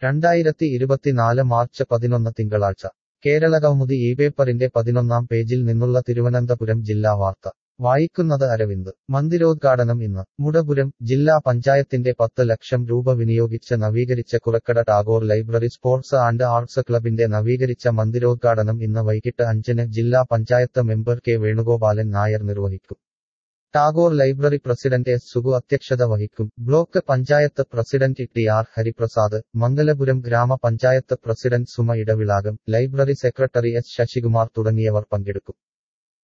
രണ്ടായിരത്തി ഇരുപത്തിനാല് മാർച്ച് പതിനൊന്ന് തിങ്കളാഴ്ച കേരളകൗമുദി ഈ പേപ്പറിന്റെ പതിനൊന്നാം പേജിൽ നിന്നുള്ള തിരുവനന്തപുരം ജില്ലാ വാർത്ത വായിക്കുന്നത് അരവിന്ദ് മന്ദിരോദ്ഘാടനം ഇന്ന് മുടപുരം ജില്ലാ പഞ്ചായത്തിന്റെ പത്ത് ലക്ഷം രൂപ വിനിയോഗിച്ച് നവീകരിച്ച Kurakkada Tagore library sports and arts ക്ലബിന്റെ നവീകരിച്ച മന്ദിരോദ്ഘാടനം ഇന്ന് വൈകിട്ട് അഞ്ചിന് ജില്ലാ പഞ്ചായത്ത് മെമ്പർ കെ വേണുഗോപാലൻ നായർ നിർവഹിക്കും Tagore library president S Sugu അധ്യക്ഷത വഹിക്കും block panchayat president T R Hariprasad Mangalapuram ഗ്രാമപഞ്ചായത്ത് president Suma Edavilakam library secretary S Sasikumar തുടങ്ങിയവർ പങ്കെടുക്കും